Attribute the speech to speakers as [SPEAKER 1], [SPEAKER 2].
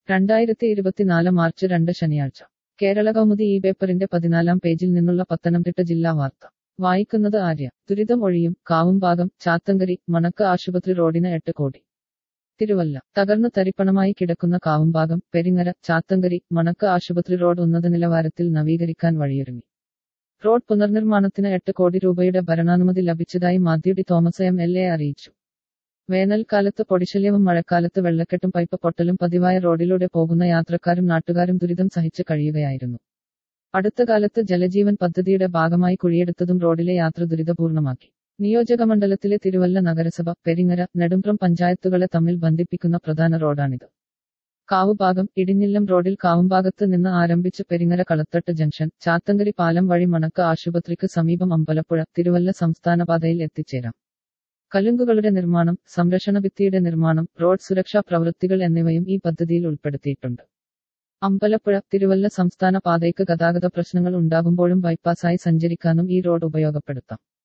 [SPEAKER 1] രണ്ടായിരത്തി ഇരുപത്തിനാല് മാർച്ച് രണ്ട് ശനിയാഴ്ച കേരള കൗമുദി ഈ പേപ്പറിന്റെ പതിനാലാം പേജിൽ നിന്നുള്ള പത്തനംതിട്ട ജില്ലാ വാർത്ത വായിക്കുന്നത് ആര്യ ദുരിതം ഒഴിയും കാവുംഭാഗം ചാത്തങ്കരി മണക്ക് ആശുപത്രി റോഡിന് എട്ട് കോടി തിരുവല്ല തകർന്നു തരിപ്പണമായി കിടക്കുന്ന കാവുംഭാഗം പെരിങ്ങര ചാത്തങ്കരി മണക്ക് ആശുപത്രി റോഡ് ഉന്നത നിലവാരത്തിൽ നവീകരിക്കാൻ വഴിയൊരുങ്ങി റോഡ് പുനർനിർമ്മാണത്തിന് എട്ട് കോടി രൂപയുടെ ഭരണാനുമതി ലഭിച്ചതായി Mathew T Thomas M L A അറിയിച്ചു വേനൽക്കാലത്ത് പൊടിശല്യവും മഴക്കാലത്ത് വെള്ളക്കെട്ടും പൈപ്പ് പൊട്ടലും പതിവായ റോഡിലൂടെ പോകുന്ന യാത്രക്കാരും നാട്ടുകാരും ദുരിതം സഹിച്ച് കഴിയുകയായിരുന്നു അടുത്ത കാലത്ത് ജലജീവൻ പദ്ധതിയുടെ ഭാഗമായി കുഴിയെടുത്തതും റോഡിലെ യാത്ര ദുരിതപൂർണമാക്കി നിയോജകമണ്ഡലത്തിലെ തിരുവല്ല നഗരസഭ പെരിങ്ങര നെടുമ്പ്രം പഞ്ചായത്തുകളെ തമ്മിൽ ബന്ധിപ്പിക്കുന്ന പ്രധാന റോഡാണിത് കാവുഭാഗം ഇടിഞ്ഞില്ലം റോഡിൽ കാവുംഭാഗത്ത് നിന്ന് ആരംഭിച്ച് പെരിങ്ങര കളത്തട്ട് ജംഗ്ഷൻ ചാത്തങ്കരി പാലം വഴി മണക്ക് ആശുപത്രിക്ക് സമീപം അമ്പലപ്പുഴ തിരുവല്ല സംസ്ഥാന പാതയിൽ എത്തിച്ചേരാം കലുങ്കുകളുടെ നിർമ്മാണം സംരക്ഷണ ഭിത്തിയുടെ നിർമ്മാണം റോഡ് സുരക്ഷാ പ്രവൃത്തികൾ എന്നിവയും ഈ പദ്ധതിയിൽ ഉൾപ്പെടുത്തിയിട്ടുണ്ട് അമ്പലപ്പുഴ തിരുവല്ല സംസ്ഥാന പാതയ്ക്ക് ഗതാഗത പ്രശ്നങ്ങൾ ഉണ്ടാകുമ്പോഴും ബൈപ്പാസായി സഞ്ചരിക്കാനും ഈ റോഡ് ഉപയോഗപ്പെടുത്താം